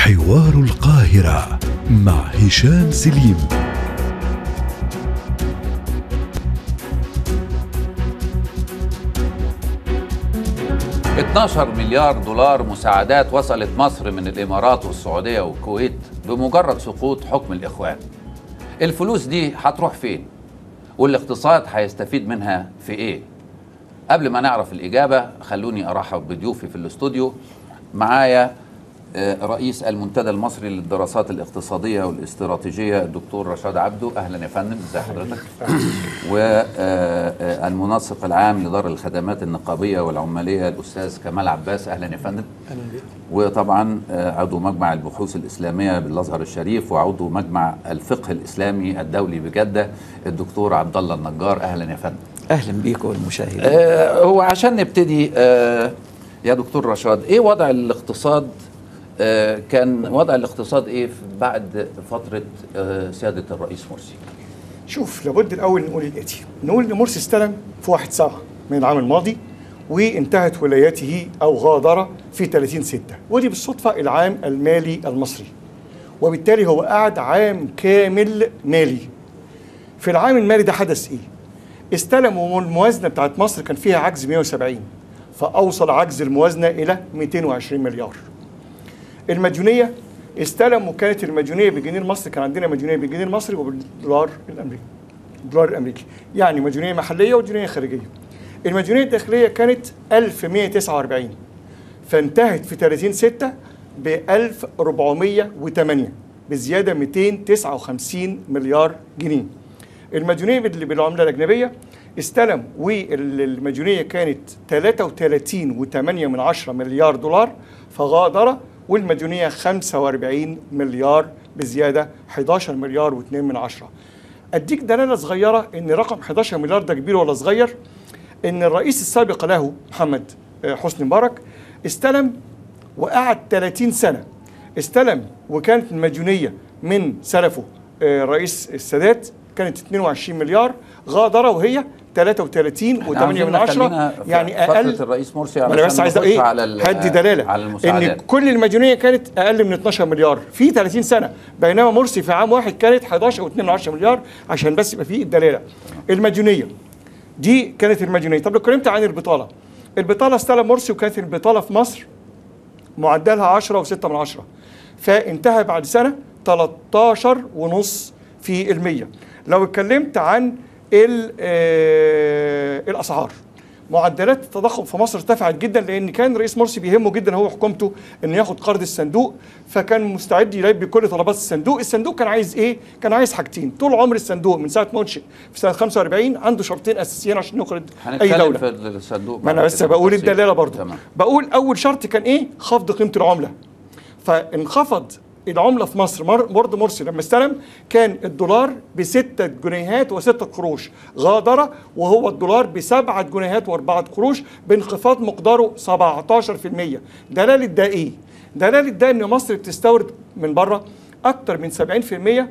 حوار القاهرة مع هشام سليم ب 12 مليار دولار مساعدات وصلت مصر من الامارات والسعوديه والكويت بمجرد سقوط حكم الاخوان. الفلوس دي هتروح فين؟ والاقتصاد هيستفيد منها في ايه؟ قبل ما نعرف الاجابه خلوني ارحب بضيوفي في الاستوديو معايا آه، رئيس المنتدى المصري للدراسات الاقتصاديه والاستراتيجيه الدكتور رشاد عبده اهلا يا فندم ازي حضرتك والمنسق العام لدار الخدمات النقابيه والعماليه الاستاذ كمال عباس اهلا يا فندم اهلا بك وطبعا آه، عضو مجمع البحوث الاسلاميه بالازهر الشريف وعضو مجمع الفقه الاسلامي الدولي بجده الدكتور عبد الله النجار اهلا يا فندم اهلا بيك والمشاهدين آه، هو عشان نبتدي آه، يا دكتور رشاد ايه وضع الاقتصاد آه، كان وضع الاقتصاد ايه في- بعد فتره آه، سياده الرئيس مرسي شوف لابد الاول نقول الاتي نقول ان مرسي استلم في 1 7 من العام الماضي وانتهت ولايته او غادر في 30 6 ودي بالصدفه العام المالي المصري وبالتالي هو قعد عام كامل مالي في العام المالي ده حدث ايه استلموا الموازنه بتاعت مصر كان فيها عجز 170 فاوصل عجز الموازنه الى 220 مليار المديونيه استلموا كانت المديونيه بالجنيه المصري كان عندنا مديونيه بالجنيه المصري وبالدولار الامريكي الدولار الامريكي يعني مديونيه محليه ومديونيه خارجيه المديونيه الداخليه كانت 1149 فانتهت في 30 6 ب 1408 بزياده 259 مليار جنيه المديونيه اللي بالعمله الاجنبيه استلم والمديونيه كانت 33 و8 من عشرة مليار دولار فغادر والمديونيه 45 مليار بزياده 11 مليار و2 من عشرة اديك دلاله صغيره ان رقم 11 مليار ده كبير ولا صغير ان الرئيس السابق له محمد آه، حسني مبارك استلم وقعد 30 سنه استلم وكانت المديونيه من سلفه آه، رئيس السادات كانت 22 مليار غادر وهي 33 و8 إحنا عاوزين من عشرة نخلينا في يعني فترة اقل الرئيس مرسي ما انا علشان بس عايز نخش ايه على ال- هدي دلاله على ان المساعدات كل المديونيه كانت اقل من 12 مليار في 30 سنه بينما مرسي في عام واحد كانت 11 و2 مليار عشان بس يبقى فيه الدلاله المديونيه دي كانت المديونيه طب لو اتكلمت عن البطاله البطاله استلم مرسي وكانت البطاله في مصر معدلها 10 و6 من عشرة فانتهى بعد سنة 13 ونص في المية لو اتكلمت عن ال- آه، الأسعار معدلات التضخم في مصر ارتفعت جدا لان كان رئيس مرسي بيهمه جدا هو حكومته انه ياخد قرض الصندوق فكان مستعد يلبي كل طلبات الصندوق الصندوق كان عايز ايه كان عايز حاجتين طول عمر الصندوق من ساعه ما انشئ في سنه 45 عنده شرطين اساسيين عشان يقرض اي هنتكلم دوله في الصندوق ما انا بعد بس كده بقول بالتفصيل. الدلاله برضه تمام بقول اول شرط كان ايه خفض قيمه العمله فانخفض العمله في مصر مر- برضه مرسي لما استلم كان الدولار بستة جنيهات وستة قروش غادر وهو الدولار بسبعة جنيهات وأربعة قروش بانخفاض مقداره 17% دلالة ده إيه؟ دلالة ده إن مصر بتستورد من بره أكتر من 70%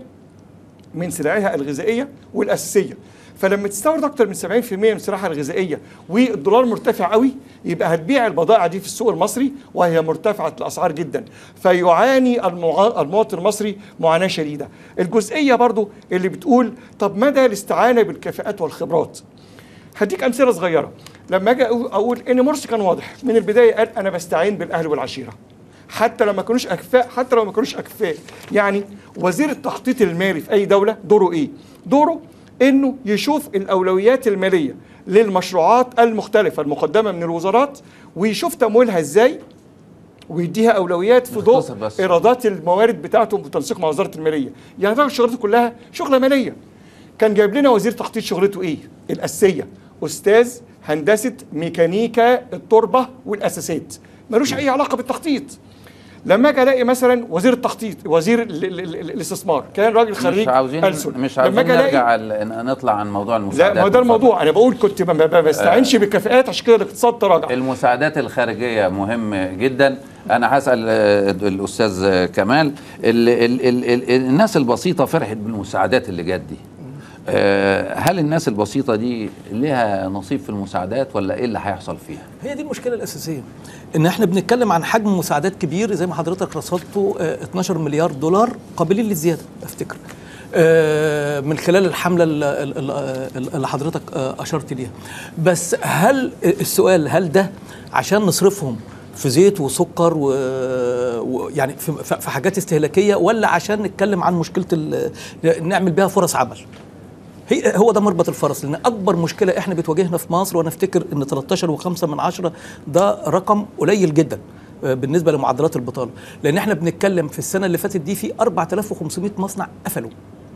من سلعها الغذائيه والاساسيه فلما تستورد اكتر من 70% من سلعها الغذائيه والدولار مرتفع قوي يبقى هتبيع البضائع دي في السوق المصري وهي مرتفعه الاسعار جدا فيعاني المع... المواطن المصري معاناه شديده الجزئيه برضو اللي بتقول طب مدى الاستعانه بالكفاءات والخبرات هديك امثله صغيره لما اجي أقول- اقول ان مرسي كان واضح من البدايه قال انا بستعين بالاهل والعشيره حتى لو ما كانوش اكفاء حتى لو ما كانوش اكفاء يعني وزير التخطيط المالي في اي دوله دوره ايه دوره انه يشوف الاولويات الماليه للمشروعات المختلفه المقدمه من الوزارات ويشوف تمويلها ازاي ويديها اولويات في ضوء نختصر بس. ايرادات الموارد بتاعته بتنسيق مع وزاره الماليه يعني ده شغلته كلها شغله ماليه كان جايب لنا وزير تخطيط شغلته ايه الاساسيه استاذ هندسه ميكانيكا التربه والاساسات ملوش اي علاقه بالتخطيط لما اجي الاقي مثلا وزير التخطيط وزير ال ال ال الاستثمار كان راجل خريج مش عاوزين ألسن مش لما عاوزين أجي ألاقي- نرجع ال- نطلع عن موضوع المساعدات لا ما ده من فضلك. الموضوع انا بقول كنت ما ما بستعينش بالكفاءات عشان كده الاقتصاد تراجع المساعدات الخارجية مهم جدا أنا هسأل آه، الأستاذ آه، كمال ال ال ال ال الناس البسيطة فرحت بالمساعدات اللي جت دي آه، هل الناس البسيطة دي لها نصيب في المساعدات ولا ايه اللي هيحصل فيها؟ هي دي المشكله الاساسيه ان احنا بنتكلم عن حجم مساعدات كبير زي ما حضرتك رصدته آه، 12 مليار دولار قابلين للزياده افتكر آه، من خلال الحمله ال- ال- ال- اللي حضرتك آه، اشرت ليها بس هل السؤال هل ده عشان نصرفهم في زيت وسكر و- ويعني في في حاجات استهلاكيه ولا عشان نتكلم عن مشكله ال- نعمل بيها فرص عمل هي هو ده مربط الفرس لان اكبر مشكله احنا بتواجهنا في مصر وانا افتكر ان 13 و5 من عشرة ده رقم قليل جدا آه، بالنسبه لمعدلات البطاله لان احنا بنتكلم في السنه اللي فاتت دي في 4500 مصنع قفلوا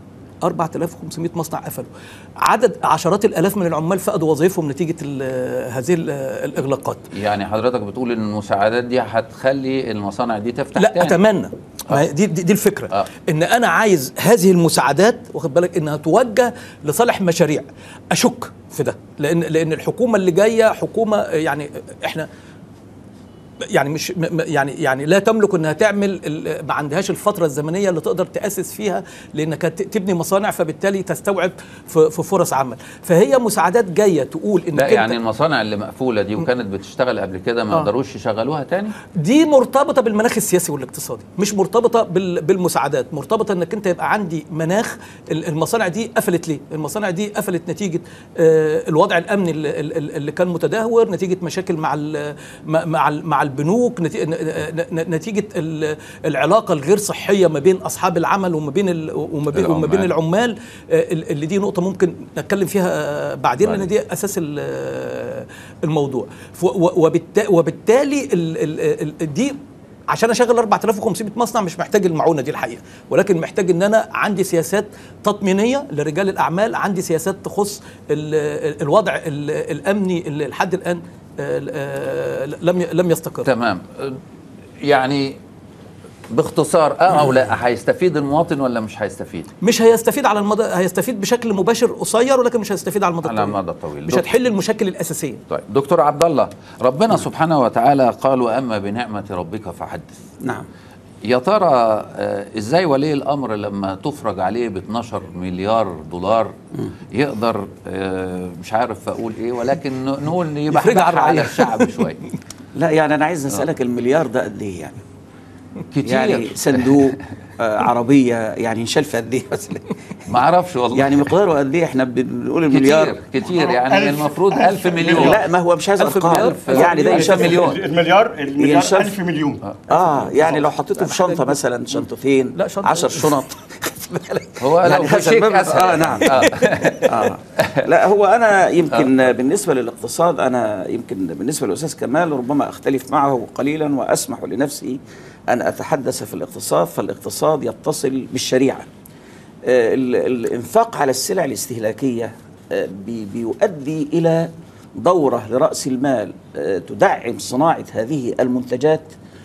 4500 مصنع قفلوا عدد عشرات الالاف من العمال فقدوا وظائفهم نتيجه ال- هذه ال- الاغلاقات يعني حضرتك بتقول ان المساعدات دي هتخلي المصانع دي تفتح لا تاني اتمنى ما هي دي, دي, دي الفكره آه. ان انا عايز هذه المساعدات واخد بالك انها توجه لصالح مشاريع اشك في ده لان لان الحكومه اللي جايه حكومه يعني احنا يعني مش م- م- يعني يعني لا تملك انها تعمل ال- ما عندهاش الفتره الزمنيه اللي تقدر تاسس فيها لانك ت- تبني مصانع فبالتالي تستوعب في في فرص عمل فهي مساعدات جايه تقول انك لا أنت- يعني المصانع اللي مقفولة دي وكانت بتشتغل قبل كده ما آه. يقدروش يشغلوها تاني؟ دي مرتبطه بالمناخ السياسي والاقتصادي مش مرتبطه بال- بالمساعدات مرتبطه انك انت يبقى عندي مناخ ال- المصانع دي قفلت ليه المصانع دي قفلت نتيجه آه، الوضع الامني اللي- اللي اللي كان متدهور نتيجه مشاكل مع ال- مع مع ال- مع البنوك نتي- ن- ن- نتيجه ال- العلاقه الغير صحيه ما بين اصحاب العمل وما بين ال- وما بين وما بين العمال. العمال آه، ال- اللي دي نقطه ممكن نتكلم فيها آه، بعدين لان بعدين. دي اساس ال- آه، الموضوع ف- و- وبالتا- وبالتالي ال- ال- ال- دي عشان اشغل 4500 مصنع مش محتاج المعونه دي الحقيقه ولكن محتاج ان انا عندي سياسات تطمينيه لرجال الاعمال عندي سياسات تخص ال- ال- الوضع ال- الامني اللي لحد الان آه، آه، لم ي- لم يستقر تمام يعني باختصار اه او لا هيستفيد المواطن ولا مش هيستفيد؟ مش هيستفيد على المدى هيستفيد بشكل مباشر قصير ولكن مش هيستفيد على المدى على الطويل المدى الطويل. مش هتحل المشاكل الاساسيه طيب دكتور عبد الله ربنا سبحانه وتعالى قال واما بنعمه ربك فحدث نعم يا ترى آه، ازاي ولي الامر لما تفرج عليه ب 12 مليار دولار يقدر آه، مش عارف اقول ايه ولكن ن- نقول يبقى يفرجها على على الرعية. الشعب شويه لا يعني انا عايز اسالك المليار ده قد ايه يعني كتير يعني صندوق آه عربيه يعني ينشال في قد ايه مثلا ما اعرفش والله يعني مقداره قد ايه احنا بنقول المليار كتير كتير يعني ألف. المفروض ألف مليون لا ما هو مش عايز ألف ارقام مليار. يعني ده ألف ينشال مليون. المليار المليار ينشف. 1000 مليون اه يعني لو حطيته في شنطه مثلا شنطتين لا، شنطة 10 إيه؟ شنط هو لو يعني في هذا شيك المبلغ- أسهل اه نعم آه. لا هو انا يمكن بالنسبه للاقتصاد انا يمكن بالنسبه للاستاذ كمال ربما اختلف معه قليلا واسمح لنفسي ان اتحدث في الاقتصاد فالاقتصاد يتصل بالشريعه آه، ال- الانفاق على السلع الاستهلاكيه آه، بي- بيؤدي الى دوره لراس المال آه، تدعم صناعه هذه المنتجات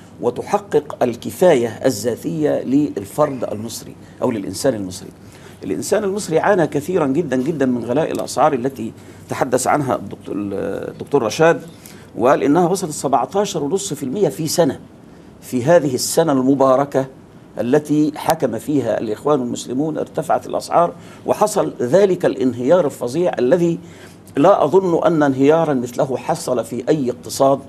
وتحقق الكفايه الذاتيه للفرد المصري او للانسان المصري. الانسان المصري عانى كثيرا جدا جدا من غلاء الاسعار التي تحدث عنها الدكتور الدكتور رشاد وقال انها وصلت 17.5% في سنه في هذه السنه المباركه التي حكم فيها الاخوان المسلمون ارتفعت الاسعار وحصل ذلك الانهيار الفظيع الذي لا اظن ان انهيارا مثله حصل في اي اقتصاد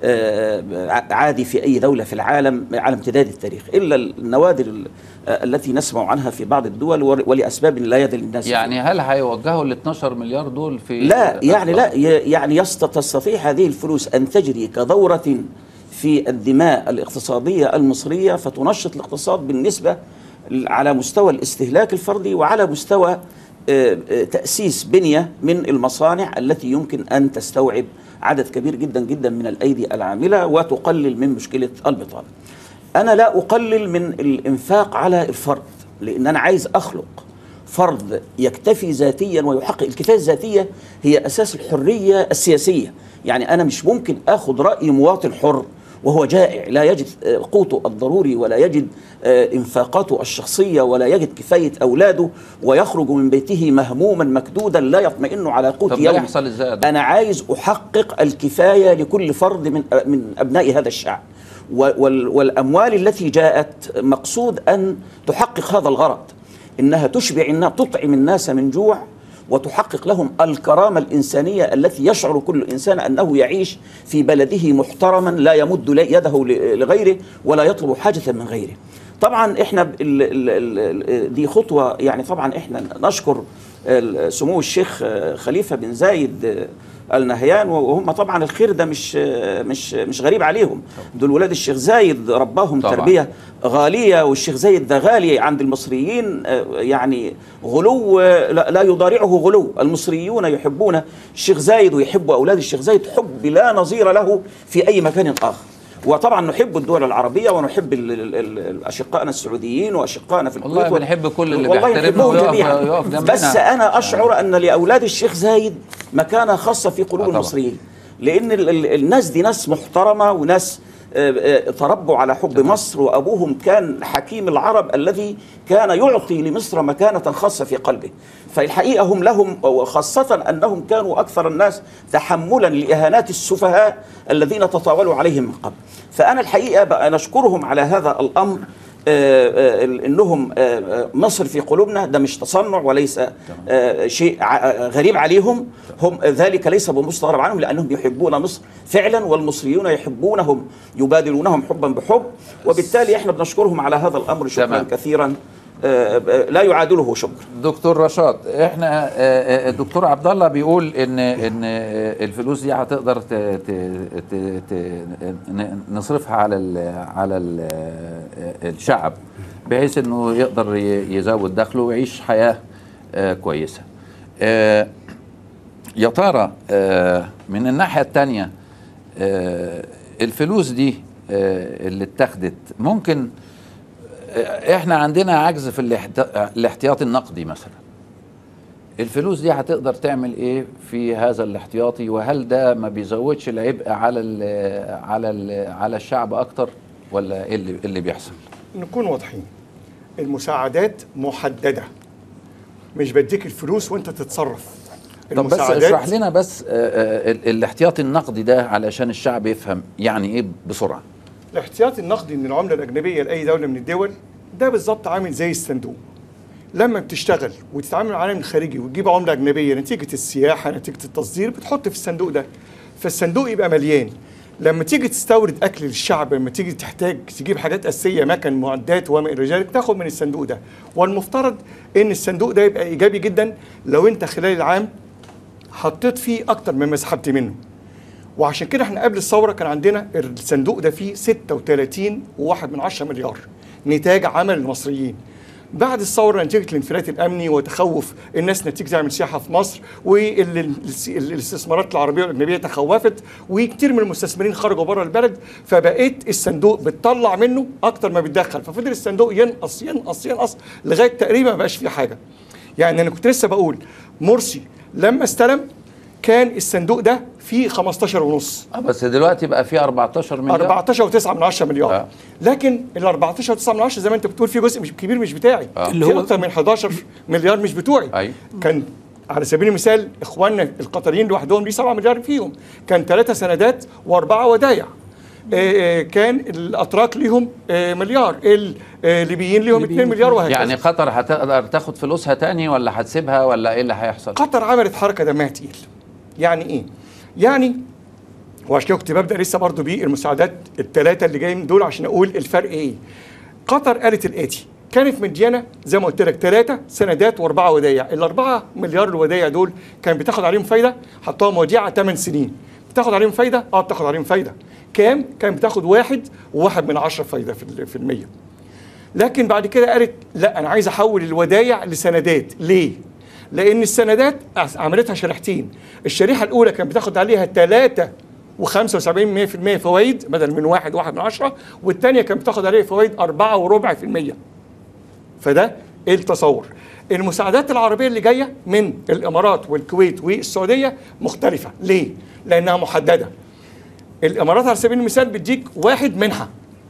آه، عادي في اي دوله في العالم على امتداد التاريخ الا النوادر ال- آه، التي نسمع عنها في بعض الدول ور- ولاسباب لا يدري الناس فيها. يعني هل هيوجهوا ال 12 مليار دول في لا يعني لا ي- يعني يست تستطيع هذه الفلوس ان تجري كدوره في الدماء الاقتصاديه المصريه فتنشط الاقتصاد بالنسبه ل- على مستوى الاستهلاك الفردي وعلى مستوى آه، آه، تاسيس بنيه من المصانع التي يمكن ان تستوعب عدد كبير جدا جدا من الايدي العامله وتقلل من مشكله البطاله. انا لا اقلل من الانفاق على الفرد لان انا عايز اخلق فرد يكتفي ذاتيا ويحقق الكفايه الذاتيه هي اساس الحريه السياسيه يعني انا مش ممكن اخذ راي مواطن حر وهو جائع لا يجد آه، قوته الضروري ولا يجد آه، انفاقاته الشخصيه ولا يجد كفايه اولاده ويخرج من بيته مهموما مكدودا لا يطمئن على قوت طب ده يومه يحصل ازاي ده؟ انا عايز احقق الكفايه لكل فرد من من ابناء هذا الشعب و- وال- والاموال التي جاءت مقصود ان تحقق هذا الغرض انها تشبع الناس تطعم الناس من جوع وتحقق لهم الكرامة الإنسانية التي يشعر كل إنسان أنه يعيش في بلده محترما لا يمد ل- يده ل- لغيره ولا يطلب حاجة من غيره طبعا احنا ب- ال ال ال دي خطوة يعني طبعا احنا نشكر ال- سمو الشيخ آه، خليفة بن زايد آه، ال نهيان وهم طبعا الخير ده مش آه، مش مش غريب عليهم دول ولاد الشيخ زايد رباهم طبعاً. تربية غالية والشيخ زايد ده غالي عند المصريين آه، يعني غلو آه، لا لا يضارعه غلو المصريون يحبون الشيخ زايد ويحبوا أولاد الشيخ زايد حب لا نظير له في أي مكان آخر وطبعا نحب الدول العربية ونحب ال- ال- ال- أشقائنا السعوديين وأشقائنا في والله الكويت بنحب كل اللي والله بيحترمنا نحبهم ويقف- جميعاً. يقف جنبنا. بس أنا أشعر أن لأولاد الشيخ زايد مكانة خاصة في قلوب آه طبعاً. المصريين لأن ال- ال- الناس دي ناس محترمة وناس آه، آه، تربوا على حب مصر وأبوهم كان حكيم العرب الذي كان يعطي لمصر مكانة خاصة في قلبه فالحقيقة هم لهم وخاصة أنهم كانوا أكثر الناس تحملا لإهانات السفهاء الذين تطاولوا عليهم من قبل فأنا الحقيقة بقى نشكرهم على هذا الأمر آه، آه، انهم آه، آه، مصر في قلوبنا ده مش تصنع وليس آه، شيء ع- غريب عليهم هم ذلك ليس بمستغرب عنهم لانهم يحبون مصر فعلا والمصريون يحبونهم يبادلونهم حبا بحب وبالتالي احنا بنشكرهم على هذا الامر شكرا تمام. كثيرا آه، آه، لا يعادله شكر دكتور رشاد احنا آه، آه، الدكتور عبد الله بيقول ان ان آه، الفلوس دي هتقدر ت- ت- ت- ت- ن- نصرفها على ال على ال الشعب بحيث انه يقدر ي- يزود دخله ويعيش حياه آه، كويسه. آه، يا ترى آه، من الناحيه الثانيه الفلوس دي آه، اللي اتخذت ممكن احنا عندنا عجز في الاحت- الاحتياطي النقدي مثلا الفلوس دي هتقدر تعمل ايه في هذا الاحتياطي وهل ده ما بيزودش العبء على ال على ال على الشعب اكتر ولا ايه اللي, إيه اللي بيحصل نكون واضحين المساعدات محدده مش بديك الفلوس وانت تتصرف طب بس اشرح لنا بس آه، آه، ال- الاحتياطي النقدي ده علشان الشعب يفهم يعني ايه بسرعه الاحتياطي النقدي من العمله الاجنبيه لاي دوله من الدول ده بالظبط عامل زي الصندوق لما بتشتغل وتتعامل مع العالم الخارجي وتجيب عمله اجنبيه نتيجه السياحه نتيجه التصدير بتحط في الصندوق ده فالصندوق يبقى مليان لما تيجي تستورد اكل للشعب لما تيجي تحتاج تجيب حاجات اساسيه مكن معدات وما الى ذلك تاخد من الصندوق ده والمفترض ان الصندوق ده يبقى ايجابي جدا لو انت خلال العام حطيت فيه اكتر مما سحبت منه وعشان كده احنا قبل الثوره كان عندنا الصندوق ده فيه 36 وواحد من عشرة مليار نتاج عمل المصريين بعد الثوره نتيجه الانفلات الامني وتخوف الناس نتيجه تعمل سياحه في مصر والاستثمارات العربيه والاجنبيه تخوفت وكتير من المستثمرين خرجوا بره البلد فبقيت الصندوق بتطلع منه اكتر ما بتدخل ففضل الصندوق ينقص ينقص ينقص لغايه تقريبا ما بقاش فيه حاجه يعني انا كنت لسه بقول مرسي لما استلم كان الصندوق ده فيه 15 ونص آه، بس دلوقتي بقى في 14 مليار 14 و9 من 10 مليار آه. لكن ال 14 و9 من 10 زي ما انت بتقول في جزء مش كبير مش بتاعي آه. اللي في هو- اكتر من 11 مليار مش بتوعي أيوة. كان على سبيل المثال اخواننا القطريين لوحدهم ليه 7 مليار فيهم كان ثلاثه سندات واربعه ودايع آه، آه، كان الاتراك ليهم آه، مليار الليبيين ليهم 2 مليار وهكذا يعني قطر هتقدر تاخد فلوسها تاني ولا هتسيبها ولا ايه اللي هيحصل قطر عملت حركه دمها تقيل يعني ايه يعني وعشان كده كنت ببدا لسه برضه بالمساعدات الثلاثه اللي جايين دول عشان اقول الفرق ايه قطر قالت الاتي كانت مديانه زي ما قلت لك ثلاثه سندات واربعه ودايع الاربعه مليار الودايع دول كان بتاخد عليهم فايده حطوها موديعه 8 سنين بتاخد عليهم فايده اه بتاخد عليهم فايده كام كان بتاخد واحد وواحد من عشرة فايده في ال- في المية لكن بعد كده قالت لا انا عايز احول الودايع لسندات ليه لان السندات عملتها شريحتين الشريحه الاولى كان بتاخد عليها 3 و75% فوائد بدل من واحد واحد من عشرة والثانيه كانت بتاخد عليها فوائد أربعة وربع في المية فده التصور المساعدات العربية اللي جاية من الإمارات والكويت والسعودية مختلفة ليه؟ لأنها محددة الإمارات على سبيل المثال بتديك واحد منها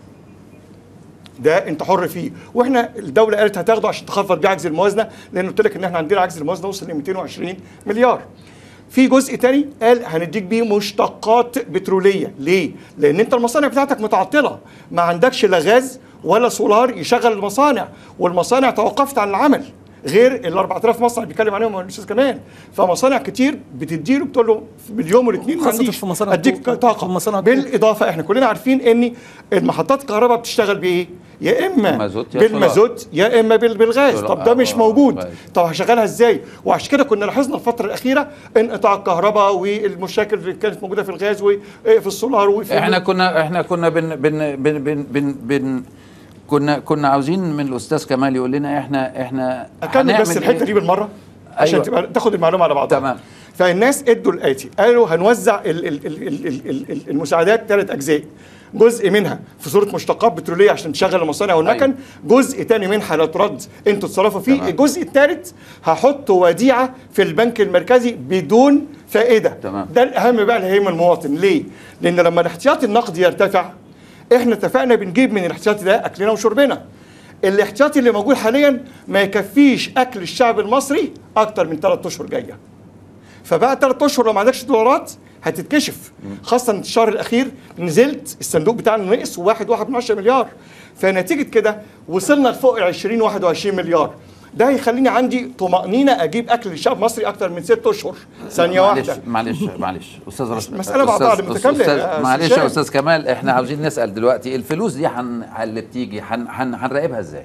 ده انت حر فيه واحنا الدوله قالت هتاخده عشان تخفض بيه عجز الموازنه لان قلت لك ان احنا عندنا عجز الموازنه وصل ل 220 مليار في جزء تاني قال هنديك بيه مشتقات بتروليه ليه لان انت المصانع بتاعتك متعطله ما عندكش لا غاز ولا سولار يشغل المصانع والمصانع توقفت عن العمل غير ال 4000 مصنع اللي بيتكلم عليهم الاستاذ كمان فمصانع كتير بتديله بتقول له باليوم والاثنين ما خاصة عنديش في مصانع اديك الطوق. في طاقه مصانع الطوق. بالاضافه احنا كلنا عارفين ان المحطات الكهرباء بتشتغل بايه؟ يا اما مازوت يا بالمازوت يا اما بال- بالغاز سولار. طب ده مش آه، موجود كويس. طب هشغلها ازاي؟ وعشان كده كنا لاحظنا الفتره الاخيره انقطاع الكهرباء والمشاكل اللي كانت موجوده في الغاز وفي السولار وفي احنا كنا احنا كنا بن بن بن بن بن, بن كنا كنا عاوزين من الاستاذ كمال يقول لنا احنا احنا اكمل بس هنعمل الحته إيه؟ دي بالمره عشان أيوة. تبقى تاخد المعلومه على بعضها تمام. فالناس ادوا الاتي قالوا هنوزع ال ال ال ال ال ال المساعدات ثلاث اجزاء جزء منها في صوره مشتقات بتروليه عشان تشغل المصانع والمكن أيوة. جزء تاني منها لا ترد انتوا تتصرفوا فيه تمام. الجزء الثالث هحط وديعه في البنك المركزي بدون فائده تمام. ده الاهم بقى اللي هيهم المواطن ليه لان لما الاحتياطي النقدي يرتفع احنا اتفقنا بنجيب من الاحتياطي ده اكلنا وشربنا الاحتياطي اللي موجود حاليا ما يكفيش اكل الشعب المصري اكتر من ثلاث اشهر جايه فبقى ثلاث اشهر لو ما عندكش دولارات هتتكشف خاصه الشهر الاخير نزلت الصندوق بتاعنا نقص وواحد واحد من 10 مليار فنتيجه كده وصلنا لفوق ال 20 21 مليار ده هيخليني عندي طمأنينة أجيب أكل للشعب المصري أكتر من ست أشهر ثانية معلش واحدة معلش معلش استاذ رشد مسألة بعضها أستاذ- متكاملة أستاذ- يا معلش أستاذ يا شاهد. استاذ كمال احنا عاوزين نسال دلوقتي الفلوس دي حن اللي بتيجي حن حن هنراقبها ازاي؟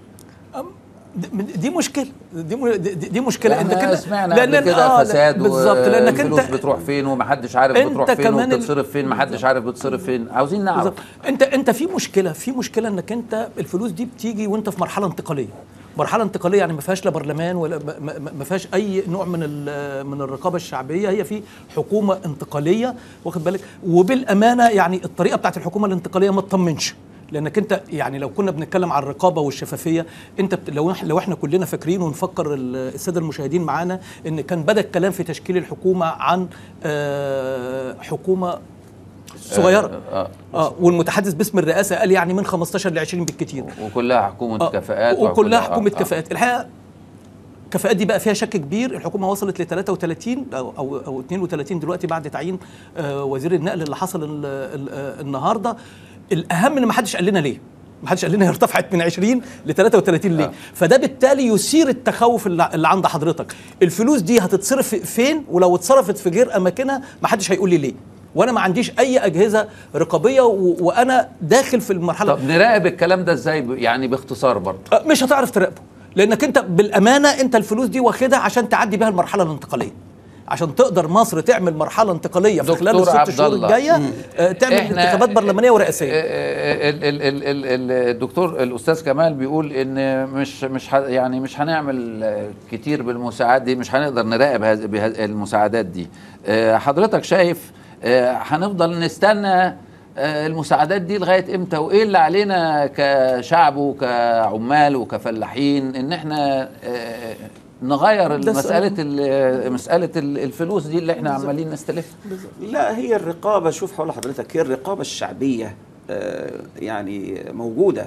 دي- دي مشكله دي م- دي, دي مشكله احنا انت كده سمعنا لأن- قبل كده آه، لا، فساد بالظبط لانك والفلوس انت بتروح فين ومحدش عارف أنت بتروح فين كمان ال- وبتتصرف فين محدش عارف بتصرف فين عاوزين نعرف بالظبط انت انت في مشكله في مشكله انك انت الفلوس دي بتيجي وانت في مرحله انتقاليه مرحله انتقاليه يعني ما فيهاش لا برلمان ولا ما- ما ما فيهاش اي نوع من ال- من الرقابه الشعبيه هي في حكومه انتقاليه واخد بالك وبالامانه يعني الطريقه بتاعت الحكومه الانتقاليه ما تطمنش لانك انت يعني لو كنا بنتكلم عن الرقابه والشفافيه انت بت لو إح- لو احنا كلنا فاكرين ونفكر ال- الساده المشاهدين معانا ان كان بدا الكلام في تشكيل الحكومه عن آه، حكومه صغيره آه. اه والمتحدث باسم الرئاسه قال يعني من 15 ل 20 بالكتير وكلها حكومه آه، كفاءات وكلها آه، حكومه آه. كفاءات الحقيقه الكفاءات دي بقى فيها شك كبير الحكومه وصلت ل 33 او او, أو 32 دلوقتي بعد تعيين آه، وزير النقل اللي حصل ال- ال- آه، النهارده الاهم ان ما حدش قال لنا ليه ما حدش قال لنا هي ارتفعت من 20 ل 33 ليه آه. فده بالتالي يثير التخوف اللي اللي عند حضرتك الفلوس دي هتتصرف فين ولو اتصرفت في غير اماكنها ما حدش هيقول لي ليه وانا ما عنديش اي اجهزه رقابيه و... وانا داخل في المرحله طب نراقب الكلام ده ازاي ب- يعني باختصار برضه أه، مش هتعرف تراقبه لانك انت بالامانه انت الفلوس دي واخدها عشان تعدي بيها المرحله الانتقاليه عشان تقدر مصر تعمل مرحله انتقاليه في خلال دكتور الست عبد شهور الله. الجايه آه، تعمل إحنا- انتخابات برلمانيه ورئاسيه ال- ال- ال- ال- ال- الدكتور الاستاذ كمال بيقول ان مش مش ه- يعني مش هنعمل آه، كتير بالمساعدات دي مش هنقدر نراقب هذه بهذه المساعدات دي آه، حضرتك شايف آه، هنفضل نستنى آه، المساعدات دي لغايه امتى وايه اللي علينا كشعب وكعمال وكفلاحين ان احنا آه، نغير ده مساله سؤال. ال- مساله ال- الفلوس دي اللي احنا عمالين نستلفها لا هي الرقابة شوف حول حضرتك هي الرقابة الشعبية آه، يعني موجودة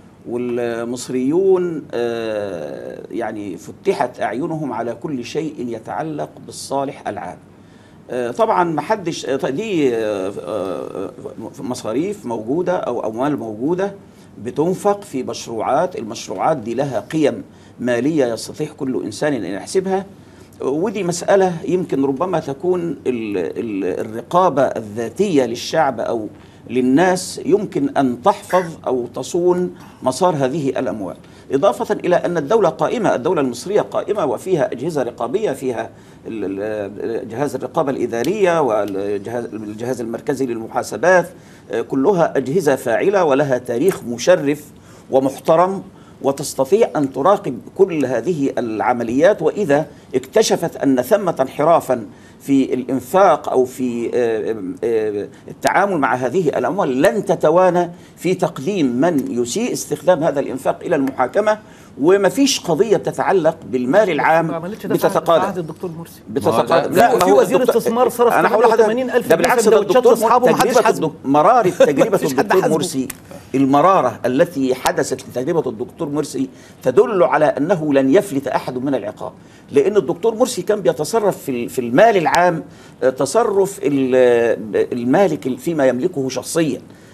والمصريون آه، يعني فتحت أعينهم على كل شيء يتعلق بالصالح العام آه، طبعا ما حدش آه، دي آه، آه، مصاريف موجودة أو أموال موجودة بتنفق في مشروعات المشروعات دي لها قيم مالية يستطيع كل إنسان أن يحسبها ودي مسألة يمكن ربما تكون ال- ال- الرقابة الذاتية للشعب أو للناس يمكن أن تحفظ أو تصون مسار هذه الأموال إضافة إلى أن الدولة قائمة الدولة المصرية قائمة وفيها أجهزة رقابية فيها ال- ال- جهاز الرقابة الإدارية والجهاز الجهاز المركزي للمحاسبات آه، كلها أجهزة فاعلة ولها تاريخ مشرف ومحترم وتستطيع ان تراقب كل هذه العمليات واذا اكتشفت ان ثمه انحرافا في الانفاق او في آه، آه، التعامل مع هذه الاموال لن تتوانى في تقديم من يسيء استخدام هذا الانفاق الى المحاكمه وما فيش قضيه بتتعلق بالمال العام ما عملتش ده في عهد- في عهد بتتقاضى الدكتور مرسي بتتقاضى لا، في ما هو وزير الدكتور- استثمار صرف أنا هقول لحضرتك 88,000 ده بالعكس جنيه ده سندوتشات الدكتور لأصحابه ومحدش تجربة حاسبه. الدك- مرارة تجربة مفيش حد الدكتور حاسبه. مرسي المرارة التي حدثت في تجربة الدكتور مرسي تدل على أنه لن يفلت أحد من العقاب لأن الدكتور مرسي كان بيتصرف في ال- في المال العام آه، تصرف ال- آه، المالك فيما يملكه شخصيا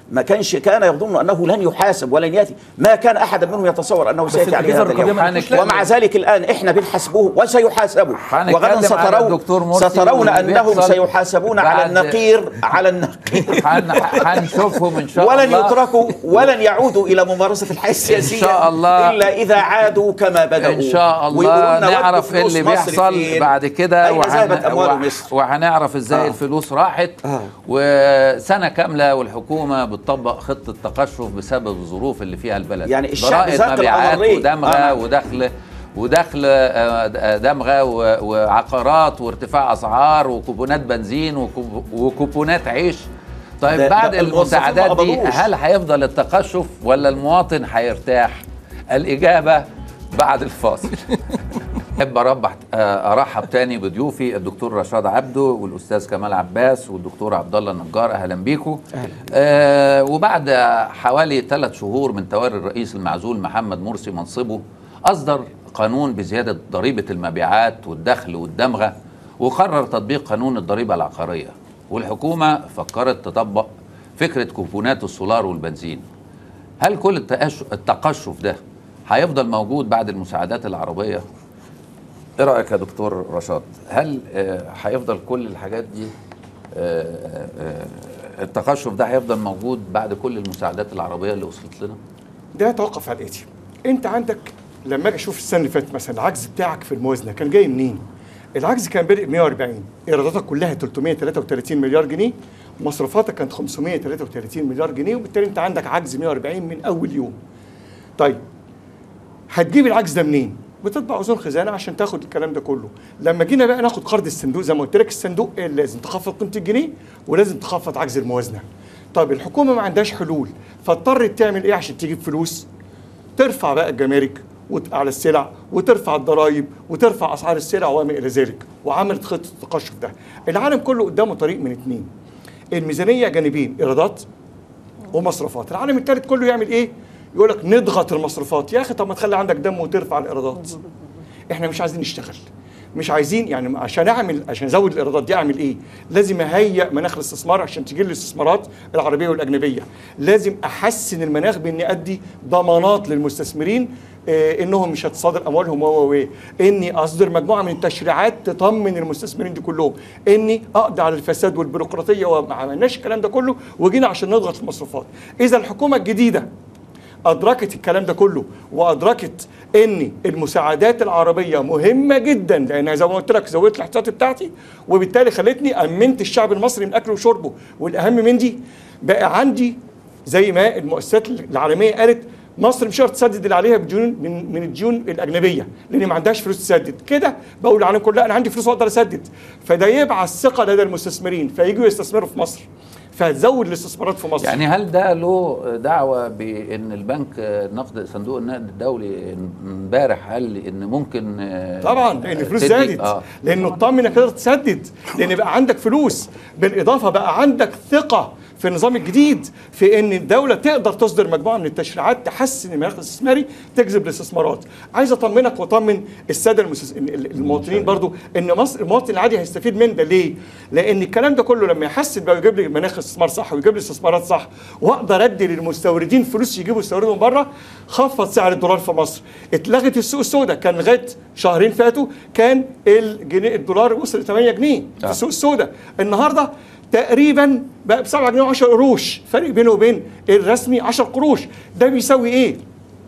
ما كانش كان يظن انه لن يحاسب ولن ياتي ما كان احد منهم يتصور انه سياتي عليه الأجهزة هذا الرقابية اليوم ما هنتكلم- ومع ذلك الان احنا بنحاسبوه وسيحاسبوا هنتكلم وغدا على سترون الدكتور مرسي سترون واللي انهم بيحصل سيحاسبون على بعد- النقير على النقير هن- هنشوفهم ان شاء ولن الله يتركوا ولن يعودوا الى ممارسه الحياه السياسيه شاء الله. الا اذا عادوا كما بداوا ان شاء ويقولوا الله لنا نعرف ودوا ايه فلوس اللي مصر بيحصل فين؟ بعد كده اين ذهبت اموال وح- مصر وهنعرف ازاي آه. الفلوس راحت آه. وسنه كامله والحكومه بتطبق خطه تقشف بسبب الظروف اللي فيها البلد يعني الشعب ضرائب ذاق مبيعات الأمرين. ودمغه آه. ودخل ودخل آه، دمغه و- وعقارات وارتفاع اسعار وكوبونات بنزين وكوب- وكوبونات عيش طيب ده- بعد ده الموظفين ما المساعدات دي قبضوش. هل هيفضل التقشف ولا المواطن هيرتاح الاجابه بعد الفاصل احب اربح آه، ارحب تاني بضيوفي الدكتور رشاد عبده والاستاذ كمال عباس والدكتور عبد الله النجار اهلا بيكم آه وبعد حوالي ثلاث شهور من تولي الرئيس المعزول محمد مرسي منصبه اصدر قانون بزياده ضريبه المبيعات والدخل والدمغه وقرر تطبيق قانون الضريبه العقاريه والحكومه فكرت تطبق فكره كوبونات السولار والبنزين هل كل التقش- التقشف ده هيفضل موجود بعد المساعدات العربيه ايه رايك يا دكتور رشاد هل آه، هيفضل كل الحاجات دي آه، آه، التقشف ده هيفضل موجود بعد كل المساعدات العربيه اللي وصلت لنا ده يتوقف على الاتي انت عندك لما اجي اشوف السنه اللي فاتت مثلا العجز بتاعك في الموازنه كان جاي منين؟ العجز كان بادئ ب 140 ايراداتك كلها 333 مليار جنيه مصروفاتك كانت 533 مليار جنيه وبالتالي انت عندك عجز 140 من اول يوم. طيب هتجيب العجز ده منين؟ بتطبع اذون خزانه عشان تاخد الكلام ده كله لما جينا بقى ناخد قرض الصندوق زي ما قلت لك الصندوق إيه اللي لازم تخفض قيمه الجنيه ولازم تخفض عجز الموازنه طيب الحكومه ما عندهاش حلول فاضطرت تعمل ايه عشان تجيب فلوس ترفع بقى الجمارك وت- على السلع وترفع الضرائب وترفع اسعار السلع وما الى ذلك وعملت خطه التقشف ده العالم كله قدامه طريق من اتنين الميزانيه جانبين ايرادات ومصروفات العالم الثالث كله يعمل ايه يقول لك نضغط المصروفات يا اخي طب ما تخلي عندك دم وترفع الايرادات احنا مش عايزين نشتغل مش عايزين يعني عشان اعمل عشان ازود الايرادات دي اعمل ايه لازم اهيئ مناخ الاستثمار عشان تجي لي الاستثمارات العربيه والاجنبيه لازم احسن المناخ باني ادي ضمانات للمستثمرين آه انهم مش هتصادر اموالهم و و و. اني اصدر مجموعه من التشريعات تطمن المستثمرين دي كلهم اني اقضي على الفساد والبيروقراطيه وما عملناش الكلام ده كله وجينا عشان نضغط المصروفات اذا الحكومه الجديده ادركت الكلام ده كله وادركت ان المساعدات العربيه مهمه جدا لانها زي ما قلت لك زودت الاحتياطي بتاعتي وبالتالي خلتني امنت الشعب المصري من اكله وشربه والاهم من دي بقى عندي زي ما المؤسسات العالميه قالت مصر مش هتقدر تسدد اللي عليها بديون من من الديون الاجنبيه لان ما عندهاش فلوس تسدد كده بقول للعالم كله لا انا عندي فلوس واقدر اسدد فده يبعث ثقه لدى المستثمرين فييجوا يستثمروا في مصر فهتزود الاستثمارات في مصر يعني هل ده له دعوه بان البنك النقد صندوق النقد الدولي امبارح قال لي ان ممكن آه، طبعا لان الفلوس تدي- زادت اه لانه اطمن انك تقدر تسدد لان بقى عندك فلوس بالاضافه بقى عندك ثقه في النظام الجديد في ان الدوله تقدر تصدر مجموعه من التشريعات تحسن المناخ الاستثماري تجذب الاستثمارات عايز اطمنك واطمن الساده المسس... المواطنين برضو ان مصر المواطن العادي هيستفيد من ده ليه لان الكلام ده كله لما يحسن بقى ويجيب لي مناخ استثمار صح ويجيب لي استثمارات صح واقدر ادي للمستوردين فلوس يجيبوا يستوردوا من بره خفض سعر الدولار في مصر اتلغت السوق السوداء كان لغايه شهرين فاتوا كان الجنيه الدولار وصل ل 8 جنيه في آه. السوق السوداء النهارده تقريبا بقى ب 7 جنيه و10 قروش فرق بينه وبين الرسمي 10 قروش ده بيساوي ايه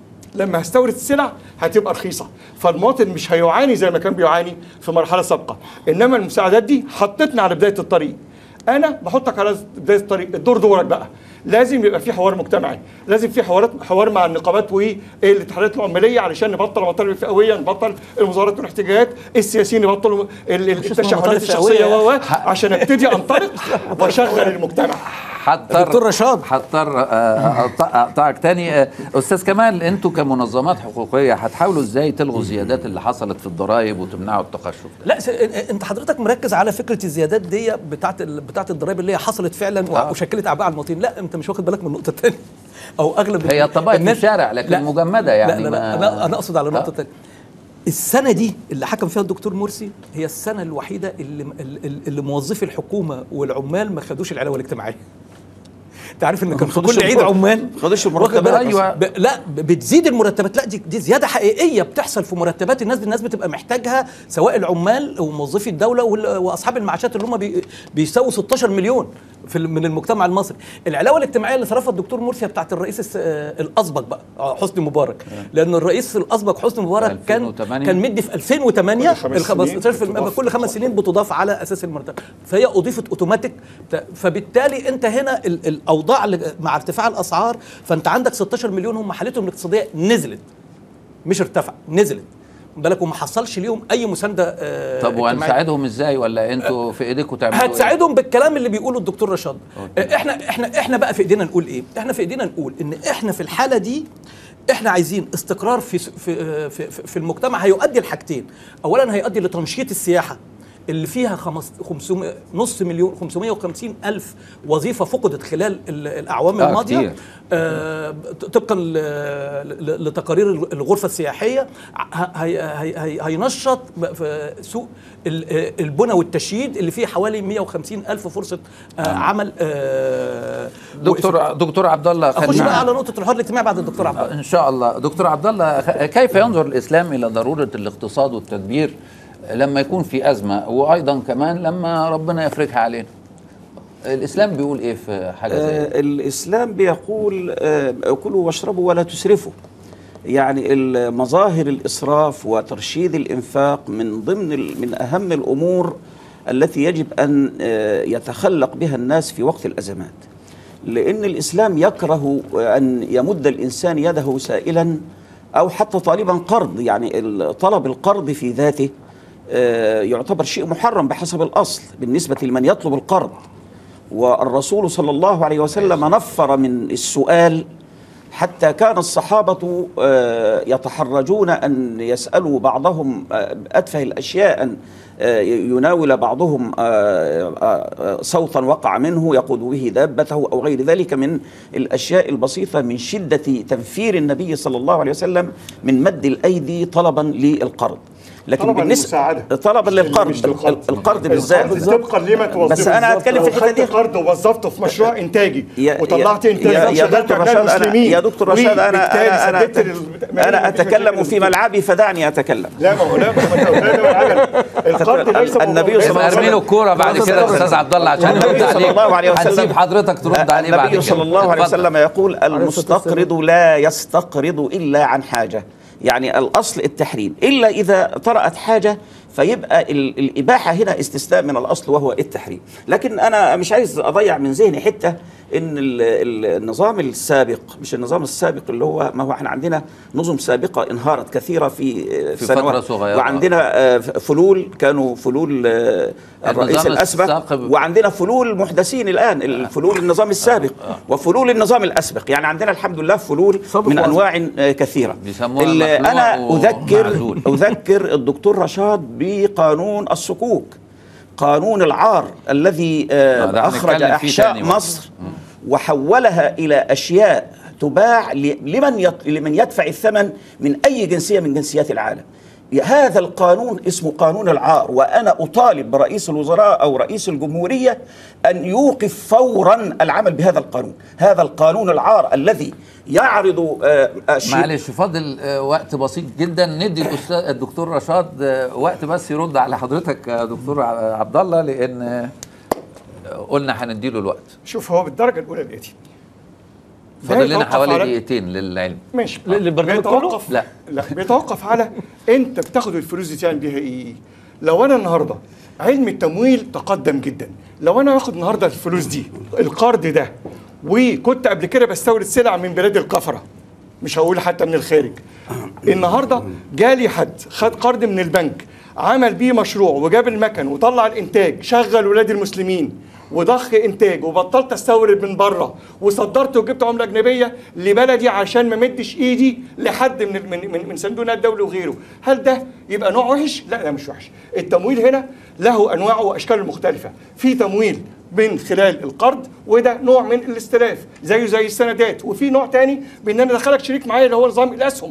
لما هستورد السلع هتبقى رخيصه فالمواطن مش هيعاني زي ما كان بيعاني في مرحله سابقه انما المساعدات دي حطتنا على بدايه الطريق انا بحطك على بدايه الطريق الدور دورك بقى لازم يبقى في حوار مجتمعي لازم في حوارات حوار مع النقابات والاتحادات العماليه علشان نبطل المطالب الفئويه نبطل المظاهرات والاحتجاجات السياسيين يبطلوا ال- ال- اسمها التشحنات مطالب الشخصيه فئوية. و و عشان ابتدي انطلق واشغل المجتمع هضطر دكتور رشاد. هضطر آه، أقطع- اقطعك تاني آه، استاذ كمال انتوا كمنظمات حقوقيه هتحاولوا ازاي تلغوا الزيادات اللي حصلت في الضرائب وتمنعوا التقشف ده لا س... انت حضرتك مركز على فكره الزيادات دي بتاعت ال... بتاعت الضرائب اللي هي حصلت فعلا و... آه. وشكلت اعباء على المواطنين لا انت مش واخد بالك من النقطه الثانيه او اغلب هي طبقت في الناس- الشارع لكن لا. مجمده يعني لا لا, ما- لا انا انا اقصد على النقطه آه. الثانيه السنه دي اللي حكم فيها الدكتور مرسي هي السنه الوحيده اللي اللي, اللي موظفي الحكومه والعمال ما خدوش العلاوه الاجتماعيه انت عارف ان كان في خدوش كل عيد المرتب- عمال خدوش واخد المرتبات بالك؟ أيوة. ب... لا ب- بتزيد المرتبات لا دي, دي زياده حقيقيه بتحصل في مرتبات الناس الناس بتبقى محتاجها سواء العمال وموظفي الدوله وال- واصحاب المعاشات اللي هم بي... بيساووا 16 مليون في ال- من المجتمع المصري العلاوه الاجتماعيه اللي صرفها الدكتور مرسي بتاعت الرئيس الس... آه، الاسبق بقى آه، حسني مبارك لان الرئيس الاسبق حسني مبارك كان 2008. كان مدي في 2008 كل خمس ال سنين 15% بتضاف. كل خمس سنين بتضاف على اساس المرتب فهي اضيفت اوتوماتيك ت- فبالتالي انت هنا ال- الاوضاع اللي مع ارتفاع الاسعار فانت عندك 16 مليون هم حالتهم الاقتصاديه نزلت مش ارتفع نزلت خد بالك وما حصلش ليهم اي مسانده آه، طب اجتماعية. وهنساعدهم ازاي ولا انتوا في ايديكم تعملوا إيه؟ هتساعدهم بالكلام اللي بيقوله الدكتور رشاد آه، احنا احنا احنا بقى في ايدينا نقول ايه احنا في ايدينا نقول ان احنا في الحاله دي احنا عايزين استقرار في في آه، في, في, في المجتمع هيؤدي لحاجتين اولا هيؤدي لتنشيط السياحه اللي فيها خمس 500 نص مليون 550 الف وظيفه فقدت خلال ال- الاعوام آه، الماضيه كتير. آه، طبقا ل- ل- لتقارير الغرفه السياحيه ه- هي- هي- هي- هينشط ب- في سوق ال- البنى والتشييد اللي فيه حوالي 150 الف فرصه آه، عمل آه، دكتور دكتور عبد الله اخش خلينا- بقى على نقطه الحوار الاجتماعي بعد الدكتور عبد الله ان شاء الله دكتور عبد الله خ- كيف ينظر الاسلام الى ضروره الاقتصاد والتدبير لما يكون في ازمه وايضا كمان لما ربنا يفرجها علينا الاسلام بيقول ايه في حاجه زي دي؟ آه، الإسلام بيقول آه، كلوا واشربوا ولا تسرفوا يعني ال- مظاهر الإسراف وترشيد الإنفاق من ضمن ال- من أهم الأمور التي يجب أن آه، يتخلق بها الناس في وقت الأزمات لأن الإسلام يكره أن يمد الإنسان يده سائلا أو حتى طالبا قرض يعني ال- طلب القرض في ذاته آه، يعتبر شيء محرم بحسب الأصل بالنسبة لمن يطلب القرض والرسول صلى الله عليه وسلم نفر من السؤال حتى كان الصحابة آه، يتحرجون أن يسألوا بعضهم آه، أتفه الأشياء أن آه، يناول بعضهم آه، آه، آه، صوتا وقع منه يقود به دابته أو غير ذلك من الأشياء البسيطة من شدة تنفير النبي صلى الله عليه وسلم من مد الأيدي طلبا للقرض لكن طلبا بالنسبة للمساعدة. طلبا مش للقرض مش للقرض. القرض بالذات القرض طبقا لما توظفه بس أنا هتكلم في لو الحتة خدت دي. قرض ووظفته في مشروع انتاجي يا- وطلعت يا- انتاج يا- يا شغال دكتور في أبناء رشاد أنا المسلمين يا دكتور رشاد أنا وبالتالي أنا أنا, سددت ال- أنا مفيش أتكلم مشاكل. في ملعبي فدعني أتكلم لا ما هو لا ما هو أنت قدامي والعجل. القرض ليس النبي صلى الله عليه ارمي له الكوره بعد كده يا استاذ عبد الله عشان النبي يرد صلى عليك الله عليه وسلم هنسيب حضرتك ترد عليه بعد النبي كده صلى الله عليه اتفضل. وسلم يقول المستقرض لا يستقرض إلا عن حاجة يعني الأصل التحريم إلا إذا طرأت حاجة فيبقى ال- الإباحة هنا استثناء من الأصل وهو التحريم لكن أنا مش عايز أضيع من ذهني حتة إن ال- ال- النظام السابق مش النظام السابق اللي هو ما هو احنا عندنا نظم سابقة انهارت كثيرة في في سنوات فترة صغيرة. وعندنا آه، فلول كانوا فلول آه، الرئيس النظام الأسبق السابق- وعندنا فلول محدثين الآن الفلول النظام السابق وفلول النظام الأسبق يعني عندنا الحمد لله فلول من أنواع آه، كثيرة بيسموها ال- مخلوع أنا أذكر ومعزول. أذكر الدكتور رشاد بقانون الصكوك قانون العار الذي آه، آه، ده أخرج هنتكلم فيه أحشاء تاني برضه. مصر وحولها إلى أشياء تباع ل- لمن يط- لمن يدفع الثمن من أي جنسية من جنسيات العالم هذا القانون اسمه قانون العار وأنا أطالب برئيس الوزراء أو رئيس الجمهورية أن يوقف فورا العمل بهذا القانون هذا القانون العار الذي يعرض آه، أشياء معلش فاضل آه، وقت بسيط جدا ندي الاستاذ الدكتور رشاد آه، وقت بس يرد على حضرتك يا دكتور ع- عبد الله لان آه، قلنا هنديله الوقت شوف هو بالدرجه الاولى الاتي فاضل لنا يتوقف حوالي على- دقيقتين للعلم ماشي ل- للبرنامج كله؟ بيتوقف لا. لا بيتوقف على انت بتاخد الفلوس دي تعمل بيها ايه لو انا النهارده علم التمويل تقدم جدا لو انا واخد النهارده الفلوس دي القرض ده وكنت قبل كده بستورد سلع من بلاد الكفره مش هقول حتى من الخارج النهارده جالي حد خد قرض من البنك عمل بيه مشروع وجاب المكن وطلع الانتاج شغل ولاد المسلمين وضخ انتاج وبطلت استورد من بره وصدرت وجبت عمله اجنبيه لبلدي عشان ما مدش ايدي لحد من من من, من صندوق الدولي وغيره هل ده يبقى نوع وحش لا لا مش وحش التمويل هنا له انواعه واشكاله المختلفه في تمويل من خلال القرض وده نوع من الاستلاف زيه زي السندات وفي نوع تاني بان انا ادخلك شريك معايا اللي هو نظام الاسهم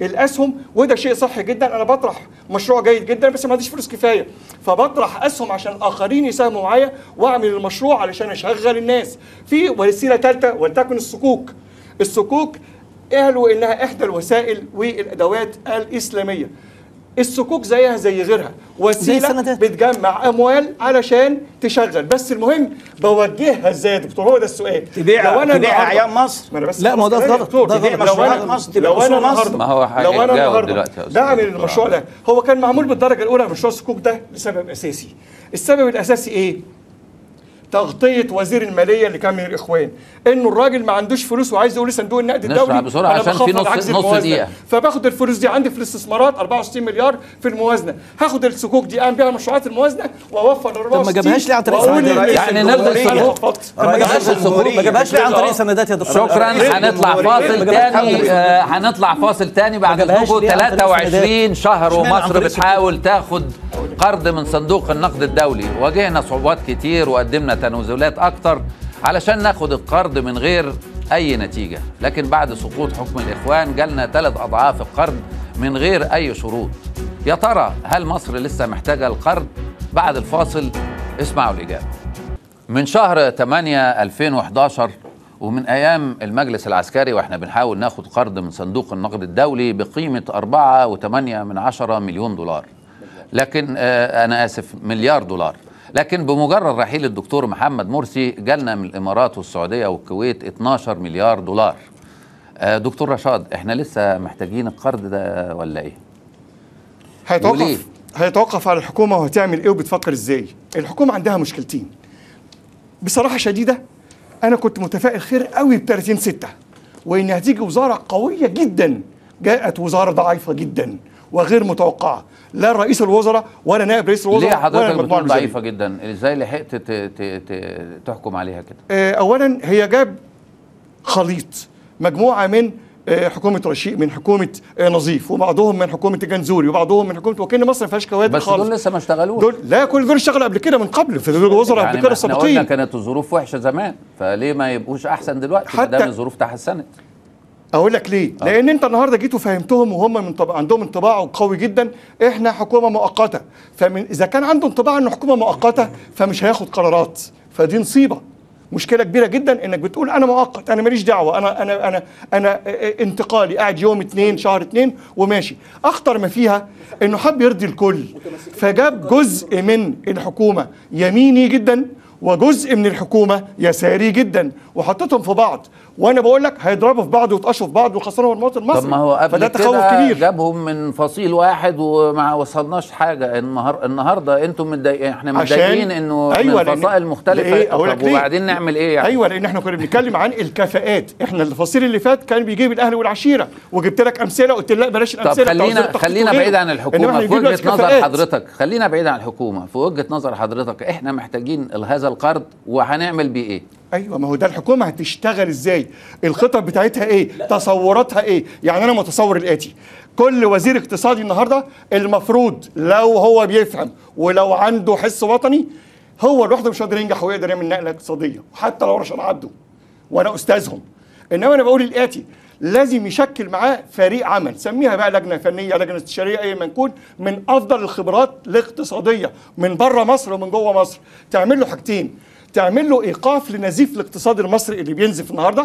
الاسهم وده شيء صحي جدا انا بطرح مشروع جيد جدا بس ما عنديش فلوس كفايه فبطرح اسهم عشان الاخرين يساهموا معايا واعمل المشروع علشان اشغل الناس في وسيله ثالثه ولتكن الصكوك الصكوك قالوا انها احدى الوسائل والادوات الاسلاميه الصكوك زيها زي غيرها وسيله السندات. بتجمع اموال علشان تشغل بس المهم بوجهها ازاي يا دكتور هو ده السؤال تبيع لو أنا تبيع النهاردة- اعيان مصر ما انا بس لا، ما هو ده خلاص كلام يا غلط. دكتور. ده غلط. لو مشروعات أنا- مصر تبقى لو انا أصول مصر. النهارده ما هو لو انا هيتجاوب النهارده دلوقتي يا أستاذ بعمل دكتور. المشروع ده هو كان معمول بالدرجه الاولى مشروع الصكوك ده لسبب اساسي السبب الاساسي ايه تغطيه وزير الماليه اللي كان من الاخوان انه الراجل ما عندوش فلوس وعايز يقول لصندوق النقد نشرح الدولي بسرعة أنا عشان في بخفض نص- عجز نص الموازنة. دقيقة. فباخد الفلوس دي عندي في الاستثمارات 64 مليار في الموازنه هاخد الصكوك دي اعمل بيها مشروعات الموازنه واوفر 64 جابهاش ليه عن طريق وأقول سندات؟ للناس يعني إن نلغي هو إيه؟ الصكوك. أنا فقط. طب ما رئيس جابهاش الجمهورية. ما جابهاش ليه عن طريق سندات يا دكتور شكرا هنطلع فاصل تاني آه، هنطلع فاصل تاني بعد ما جابهاش اذنكم ليه عن طريق 23 شهر اشمعنى عن ومصر طريق بتحاول تاخد قرض من صندوق النقد الدولي واجهنا صعوبات كتير وقدمنا تنازلات اكتر علشان ناخد القرض من غير اي نتيجه لكن بعد سقوط حكم الاخوان جالنا ثلاث اضعاف القرض من غير اي شروط يا ترى هل مصر لسه محتاجه القرض بعد الفاصل اسمعوا الاجابه من شهر 8 2011 ومن ايام المجلس العسكري واحنا بنحاول ناخد قرض من صندوق النقد الدولي بقيمه 4.8 من عشرة مليون دولار لكن آه انا اسف مليار دولار لكن بمجرد رحيل الدكتور محمد مرسي جالنا من الامارات والسعوديه والكويت 12 مليار دولار آه دكتور رشاد احنا لسه محتاجين القرض ده ولا ايه وليه؟ هيتوقف هيتوقف على الحكومه وهتعمل ايه وبتفكر ازاي الحكومه عندها مشكلتين بصراحه شديده انا كنت متفائل خير قوي ب 30 6 وان هتيجي وزاره قويه جدا جاءت وزاره ضعيفه جدا وغير متوقعه لا رئيس الوزراء ولا نائب رئيس الوزراء ليه ولا حضرتك المجموعة بتقول الوزارية. ضعيفه جدا ازاي لحقت ت- ت- ت- تحكم عليها كده آه، اولا هي جاب خليط مجموعه من آه، حكومه رشيد من حكومه آه، نظيف وبعضهم من حكومه الجنزوري وبعضهم من حكومه وكان مصر ما فيهاش كوادر بس خالص دول لسه ما اشتغلوش دول لا كل دول اشتغلوا قبل كده من قبل في دول وزراء يعني قبل كده ما احنا قلنا سابقين كانت الظروف وحشه زمان فليه ما يبقوش احسن دلوقتي ما حتى- دام الظروف تحسنت اقول لك ليه؟ لان انت النهارده جيت وفهمتهم وهم من طبع عندهم انطباع قوي جدا احنا حكومه مؤقته فمن اذا كان عنده انطباع انه حكومه مؤقته فمش هياخد قرارات فدي نصيبه مشكله كبيره جدا انك بتقول انا مؤقت انا ماليش دعوه انا انا انا انا انتقالي قاعد يوم اتنين شهر اتنين وماشي اخطر ما فيها انه حب يرضي الكل فجاب جزء من الحكومه يميني جدا وجزء من الحكومه يساري جدا وحطيتهم في بعض وانا بقول لك هيضربوا في بعض ويتقشوا في بعض ويخسروا المواطن المصري طب ما هو قبل فده تخوف كده كبير جابهم من فصيل واحد وما وصلناش حاجه النهار النهارده انتم متضايقين احنا عشان- متضايقين انه أيوة، من لأن- فصائل مختلفه ليه؟ أقول لك طب ليه؟ وبعدين نعمل ايه يعني ايوه لان احنا كنا بنتكلم عن الكفاءات احنا الفصيل اللي فات كان بيجيب الاهل والعشيره وجبت لك امثله قلت لا بلاش طب الامثله بتاع وزير خلينا التخطيط خلينا وغيره. بعيد عن إنما الحكومه إحنا في بنجيب دلوقتي وجهه نظر كفاءات. حضرتك خلينا بعيد عن الحكومه في وجهه نظر حضرتك احنا محتاجين هذا القرض وهنعمل بيه ايه ايوه ما هو ده الحكومه هتشتغل ازاي الخطط بتاعتها ايه تصوراتها ايه يعني انا متصور الاتي كل وزير اقتصادي النهارده المفروض لو هو بيفهم ولو عنده حس وطني هو لوحده مش قادر ينجح ويقدر يعمل نقله اقتصاديه حتى لو رشد عبده وانا استاذهم انما انا بقول الاتي لازم يشكل معاه فريق عمل سميها بقى لجنه فنيه لجنه استشاريه اي ما يكون من افضل الخبرات الاقتصاديه من بره مصر ومن جوه مصر تعمل له حاجتين تعمل له ايقاف لنزيف الاقتصاد المصري اللي بينزف النهارده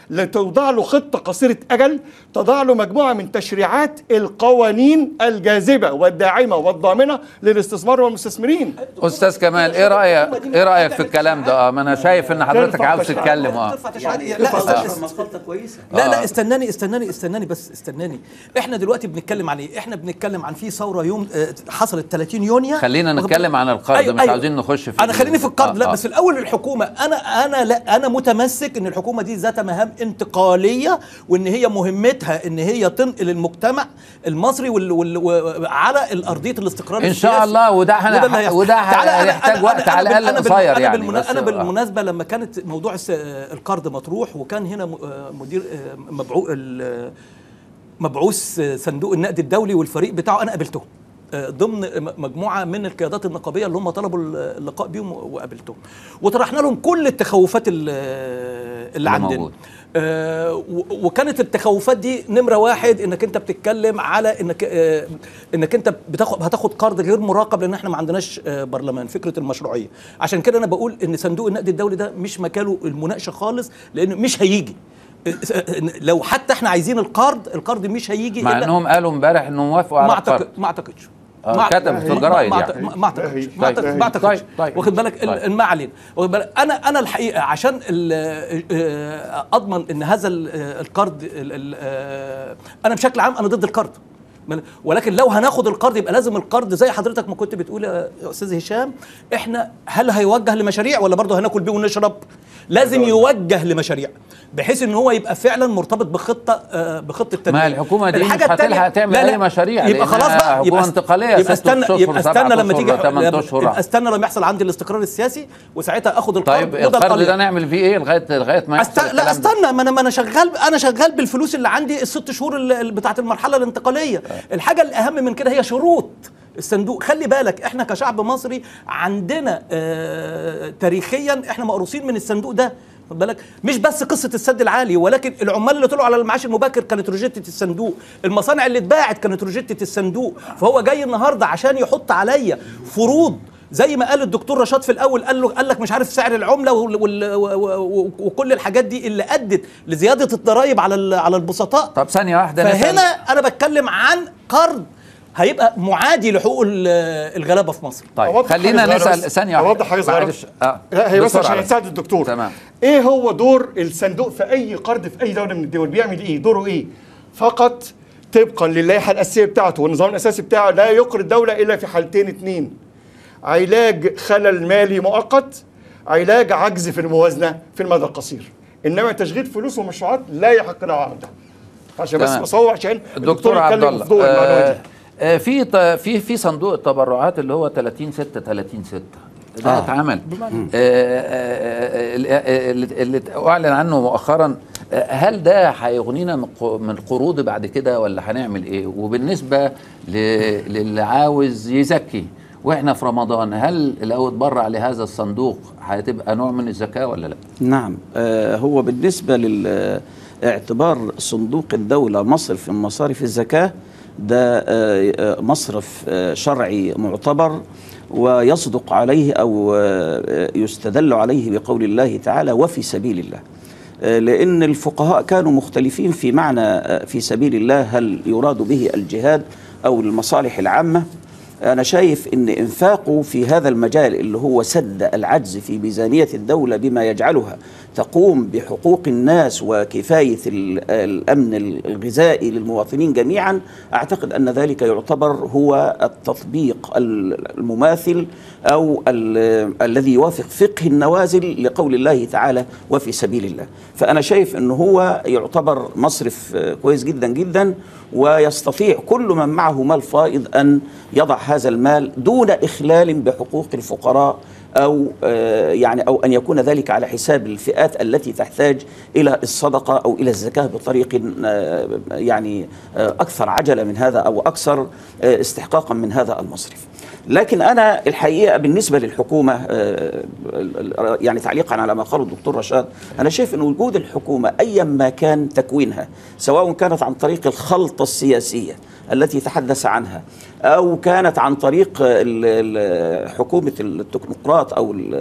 لتوضع له خطه قصيره اجل تضع له مجموعه من تشريعات القوانين الجاذبه والداعمه والضامنه للاستثمار والمستثمرين استاذ كمال ايه رايك ايه رايك في الكلام ده اه ما انا شايف ان حضرتك عاوز تتكلم اه يعني لا است- مسقطة كويسة لا آه. لا استناني استناني استناني بس استناني احنا دلوقتي بنتكلم عن ايه احنا بنتكلم عن في ثوره يوم آه، حصلت 30 يونيو خلينا واخد نتكلم بالك؟ عن القرض، مش عاوزين نخش في انا ال- خليني في القرض آه، لا آه. بس الاول الحكومه انا انا لا انا متمسك ان الحكومه دي ذات مهام انتقاليه وان هي مهمتها ان هي تنقل المجتمع المصري وال وال و- على الارضيه الاستقرار ان شاء السياسي. الله وده هن- وده اللي هيحصل. وده تعالى أنا- هيحتاج أنا- وقت أنا على بال- الأقل أنا بال- قصير أنا يعني، بالمنا- بس- انا آه. بالمناسبه لما كانت موضوع الس- القرض مطروح وكان هنا م- آه، مدير آه، مبعوث ال- مبعوث صندوق النقد الدولي والفريق بتاعه انا قابلته آه، ضمن م- مجموعه من القيادات النقابيه اللي هم طلبوا اللقاء بيهم وقابلتهم وطرحنا لهم كل التخوفات اللي, اللي عندنا موجود. آه، و- وكانت التخوفات دي نمره واحد انك انت بتتكلم على انك آه، انك انت بتاخد هتاخد قرض غير مراقب لان احنا ما عندناش آه، برلمان فكره المشروعيه عشان كده انا بقول ان صندوق النقد الدولي ده مش مكانه المناقشه خالص لانه مش هيجي آه، آه، لو حتى احنا عايزين القرض القرض مش هيجي مع إلا- انهم قالوا امبارح انهم وافقوا ما على القرض اعتقد ما اعتقدش آه، ما- كتب في الجرايد ما- ما- يعني. ما- ما اعتقدش طيب، ما اعتقدش ما اعتقدش طيب، طيب. واخد بالك طيب. ال- ما علينا واخد بالك انا انا الحقيقه عشان ال- آه، اضمن ان هذا ال- آه، القرض ال- ال- آه، انا بشكل عام انا ضد القرض من- ولكن لو هناخد القرض يبقى لازم القرض زي حضرتك ما كنت بتقول يا استاذ هشام احنا هل هيوجه لمشاريع ولا برضه هناكل بيه ونشرب لازم يوجه لمشاريع بحيث ان هو يبقى فعلا مرتبط بخطه آه، بخطه تنميه ما الحكومة دي مش الحاجة التانية- هتلحق تعمل لا، لا، أي مشاريع يبقى لأنها خلاص بقى حكومة يبقى انتقالية، يبقى ست استنى أشهر، يبقى سبعة استنى لما أشهر، تيجي تمن يبقى أشهر. يبقى استنى لما يحصل عندي الاستقرار السياسي وساعتها اخد القرض طيب مدى القرض قليل. ده نعمل فيه ايه لغايه لغايه ما يحصل أست... لا الكلام ده؟ استنى ما انا ما انا شغال انا شغال بالفلوس اللي عندي الست شهور اللي بتاعت المرحله الانتقاليه الحاجه الاهم من كده هي شروط الصندوق خلي بالك احنا كشعب مصري عندنا آه تاريخيا احنا مقروصين من الصندوق ده خد بالك مش بس قصه السد العالي ولكن العمال اللي طلعوا على المعاش المبكر كانت روجيتة الصندوق المصانع اللي اتباعت كانت روجيتة الصندوق فهو جاي النهارده عشان يحط عليا فروض زي ما قال الدكتور رشاد في الاول قال له قال لك مش عارف سعر العمله وال وال و- و- وكل الحاجات دي اللي ادت لزياده الضرائب على ال- على البسطاء طب ثانيه واحده نسأل- فهنا انا بتكلم عن قرض هيبقى معادي لحقوق ال- الغلابه في مصر طيب أوضح خلينا حاجة صغيرة نسال بس. ثانيه واحده أوضح حاجة صغيرة. معلش اه لا هي بس بسرعة عشان يساعد الدكتور تمام ايه هو دور الصندوق في اي قرض في اي دوله من الدول بيعمل ايه دوره ايه فقط طبقا للائحه الاساسيه بتاعته والنظام الاساسي بتاعه لا يقرض الدوله الا في حالتين اتنين علاج خلل مالي مؤقت علاج عجز في الموازنه في المدى القصير انما تشغيل فلوس ومشروعات لا يحق له عمل ده عشان بس تمام. بصور عشان الدكتور عبد يتكلم الله في ضوء المعلومات آه دي آه في ط- في في صندوق التبرعات اللي هو 30 6 30 6 ده آه. اتعمل آه آه آه آه، اللي اللي اعلن عنه مؤخرا آه، هل ده هيغنينا من ق- من القروض بعد كده ولا هنعمل ايه وبالنسبه ل- للي عاوز يزكي واحنا في رمضان هل لو اتبرع لهذا الصندوق هتبقى نوع من الزكاه ولا لا نعم آه، هو بالنسبة لاعتبار صندوق الدولة مصرف من مصارف الزكاة ده آه، آه، مصرف آه، شرعي معتبر ويصدق عليه أو آه، يستدل عليه بقول الله تعالى وفي سبيل الله آه، لأن الفقهاء كانوا مختلفين في معنى آه، في سبيل الله هل يراد به الجهاد أو المصالح العامة أنا شايف أن إنفاقه في هذا المجال اللي هو سد العجز في ميزانية الدولة بما يجعلها تقوم بحقوق الناس وكفاية ال- الأمن الغذائي للمواطنين جميعا أعتقد أن ذلك يعتبر هو التطبيق ال- المماثل أو ال- الذي يوافق فقه النوازل لقول الله تعالى وفي سبيل الله فأنا شايف أنه هو يعتبر مصرف آه، كويس جدا جدا ويستطيع كل من معه مال فائض أن يضع هذا المال دون إخلال بحقوق الفقراء أو آه، يعني أو أن يكون ذلك على حساب الفئات التي تحتاج إلى الصدقة أو إلى الزكاة بطريق آه، يعني آه، أكثر عجلة من هذا أو أكثر آه، استحقاقا من هذا المصرف لكن أنا الحقيقة بالنسبة للحكومة آه، يعني تعليقا على ما قاله الدكتور رشاد أنا شايف أن وجود الحكومة أيا ما كان تكوينها سواء كانت عن طريق الخلطة السياسية التي تحدث عنها أو كانت عن طريق ال- ال- حكومة التكنوقراط أو ال-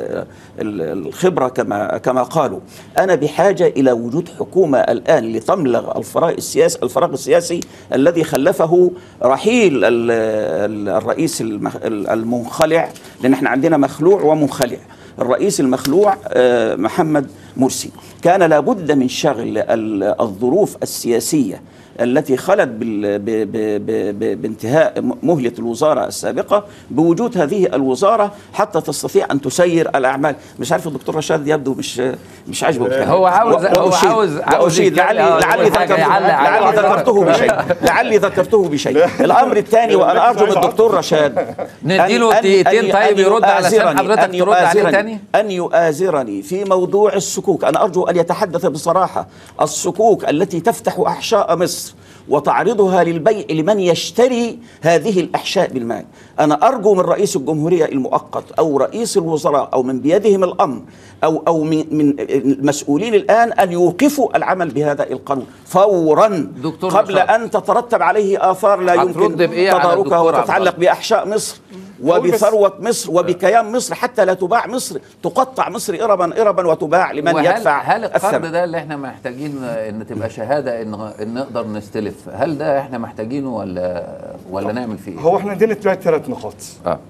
ال- الخبرة كما كما قالوا أنا بحاجة إلى وجود حكومة الآن لتملغ الفراغ السياسي الفراغ السياسي الذي خلفه رحيل ال- ال- الرئيس المخ- المنخلع لأن احنا عندنا مخلوع ومنخلع الرئيس المخلوع آه، محمد مرسي كان لابد من شغل ال- الظروف السياسية التي خلت بال- ب- ب- ب- ب- بانتهاء م- مهلة الوزارة السابقة بوجود هذه الوزارة حتى تستطيع أن تسير الأعمال مش عارف الدكتور رشاد يبدو مش مش عاجبه الكلام. هو عاوز- و- هو وأشيد- عاوز- عاوز وأشيد يتكلم- لعلي آه، لعلي يقول حاجة ذكرته يعلق على لعلي حاجة. ذكرته بشيء لعلي ذكرته بشيء الأمر الثاني وأنا أرجو من الدكتور رشاد نديله أن- أن- دقيقتين أن- طيب أن يرد علشان يؤازرني- حضرتك أن ترد عليه يؤازرني- تاني. أن يؤازرني في موضوع السكوك أنا أرجو أن يتحدث بصراحة السكوك التي تفتح أحشاء مصر وتعرضها للبيع لمن يشتري هذه الأحشاء بالمال أنا أرجو من رئيس الجمهورية المؤقت أو رئيس الوزراء أو من بيدهم الأمر أو أو من من المسؤولين الآن أن يوقفوا العمل بهذا القانون فورا دكتور قبل رشاد. أن تترتب عليه آثار لا هترد يمكن بإيه على تداركها الدكتور عبد وتتعلق الله؟ بأحشاء مصر وبثروة مصر وبكيان مصر حتى لا تباع مصر تقطع مصر إربا إربا وتباع لمن وهل يدفع هل القرض الثمن ده اللي احنا محتاجين ان تبقى شهاده ان ان نقدر نستلف هل ده احنا محتاجينه ولا ولا نعمل فيه ايه؟ هو احنا عندنا دلوقتي ثلاث نقاط اه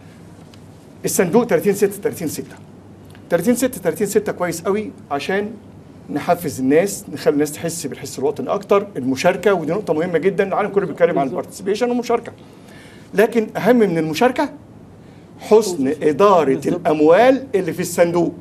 الصندوق 30 6 30 6 30 6 30 6 كويس قوي عشان نحفز الناس نخلي الناس تحس بالحس الوطني اكتر المشاركه ودي نقطه مهمه جدا العالم كله بيتكلم عن البارتيسيبيشن والمشاركه لكن اهم من المشاركه حسن اداره الاموال اللي في الصندوق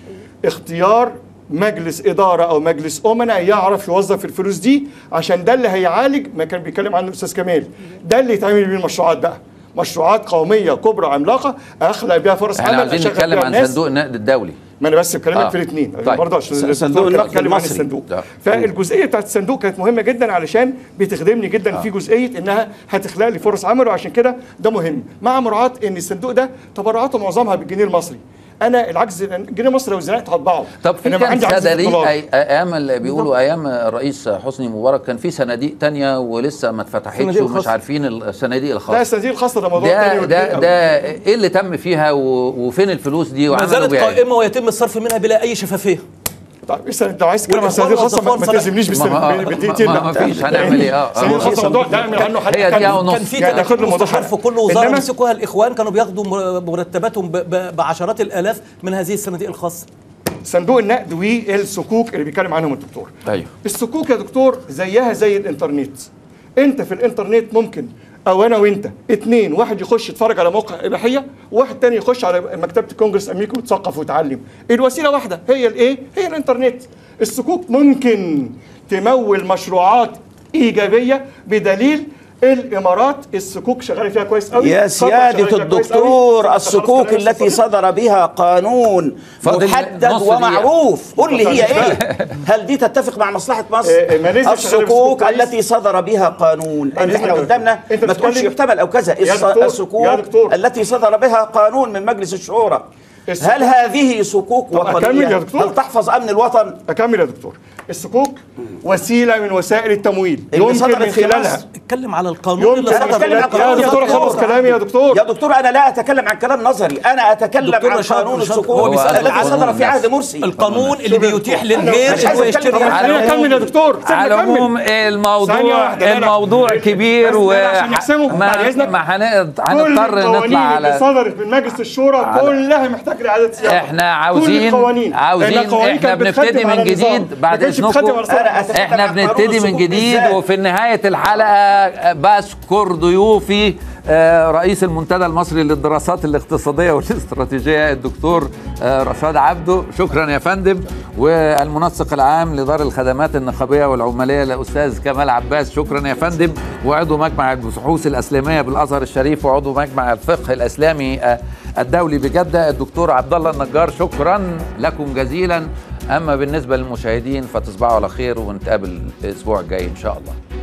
اختيار مجلس اداره او مجلس امناء يعرف يوظف الفلوس دي عشان ده اللي هيعالج ما كان بيتكلم عنه الاستاذ كمال ده اللي يتعمل بيه المشروعات بقى مشروعات قوميه كبرى عملاقه اخلق بيها فرص احنا عمل عاوزين أشغل نتكلم بيها عن الناس. صندوق النقد الدولي ما انا بس بكلمك آه. في الاثنين طيب. برضه عشان صندوق الدكتور كان النقد بيتكلم عن المصري. الصندوق ده. فالجزئيه بتاعت الصندوق كانت مهمه جدا علشان بتخدمني جدا في جزئيه انها هتخلق لي فرص عمل وعشان كده ده مهم مع مراعاه ان الصندوق ده تبرعاته معظمها بالجنيه المصري انا العجز الجنيه المصري لو زنقت هطبعه طب في إنما كان عندي عجز في صناديق الدولار. أي- ايام اللي بيقولوا ايام الرئيس حسني مبارك كان في صناديق تانية ولسه ما اتفتحتش صناديق ومش الخاصة. عارفين الصناديق لا الخاصه الصناديق الخاصه ده موضوع تاني ده وكبير ده أوي. ده ايه اللي تم فيها و- وفين الفلوس دي ما وعملوا زالت بيها إيه؟ قائمه ويتم الصرف منها بلا اي شفافيه طيب لسه انت لو عايز تتكلم عن والإخوان الصناديق الخاصه ما- ما والصفوان تلزمنيش ما- ما- بالسن- بالدقيقتين ما- ما لا. فيش، هنعمل إيه؟ آه، آه. الصناديق الخاصه موضوع ده نعمل عنه حلقه هي دقيقة كاملة. ونص. كان في يعني ناخد له موضوع مستشار في حلقة. كل وزاره إنما مسكوها الاخوان كانوا بياخدوا مر- مرتباتهم ب- ب- بعشرات الالاف من هذه الصناديق الخاصه صندوق النقد والصكوك اللي بيتكلم عنهم الدكتور ايوه الصكوك يا دكتور زيها زي الانترنت انت في الانترنت ممكن او انا وانت اتنين واحد يخش يتفرج على موقع اباحيه وواحد تاني يخش على مكتبه الكونجرس الامريكي ويتثقف ويتعلم الوسيله واحده هي الايه هي الانترنت الصكوك ممكن تمول مشروعات ايجابيه بدليل الامارات الصكوك شغاله فيها كويس قوي يا قطر شغالة سيادة فيها كويس قوي. الدكتور خلاص الصكوك كلام التي الصكوك. صدر بها قانون فاضل محدد نص دقيقة. ومعروف قل لي هي مش ايه هل دي تتفق مع مصلحة مصر إيه، ماليزيا شغالة الصكوك بالصكوك كويس. التي صدر بها قانون أنا احنا لسه- قدامنا أنت ما تقولش بتتكلم- يحتمل او كذا يا الص- دكتور، يا الصكوك دكتور. التي صدر بها قانون من مجلس الشورى الصكوك- هل هذه صكوك طب أكمل يا وطنية دكتور؟ هل تحفظ امن الوطن اكمل يا دكتور الصكوك وسيله من وسائل التمويل اللي يمكن صدرت من في خلالها مصر. اتكلم على القانون يمكن اللي من أنا صدر بتكلم عن خلالها قانون يا دكتور يا دكتور. خلص كلامي يا دكتور يا دكتور انا لا اتكلم عن كلام نظري انا اتكلم دكتور عن رشاد- قانون رشاد، الصكوك هو بيسألك الذي عن صدر في عهد الناس. مرسي القانون اللي بيتيح أنا- للغير مش عايز انه أتكلم يشتري عن على خليني اكمل يا دكتور على العموم ثانية الموضوع واحدة، لا، لا. الموضوع بس كبير ده و عشان يحسموا، بعد ما إذنك. ما هن- كل هنضطر القوانين نطلع اللي على صدرت من مجلس الشورى على- كلها محتاجه اعاده صياغه احنا كل عاوزين القوانين. عاوزين لأن القوانين احنا كانت بتخدم بنبتدي على من النظام. جديد ما بعد كانتش اذنكم بتخدم على أنا الصالح. أتكلم احنا عن قانون بنبتدي من الصكوك جديد بالذات. وفي نهايه الحلقه بشكر ضيوفي آه، رئيس المنتدى المصري للدراسات الاقتصاديه والاستراتيجيه الدكتور آه، رشاد عبده شكرا يا فندم والمنسق العام لدار الخدمات النقابيه والعماليه الاستاذ كمال عباس شكرا يا فندم وعضو مجمع البحوث الاسلاميه بالازهر الشريف وعضو مجمع الفقه الاسلامي آه، الدولي بجده الدكتور عبد الله النجار شكرا لكم جزيلا اما بالنسبه للمشاهدين فتصبحوا على خير ونتقابل الاسبوع الجاي ان شاء الله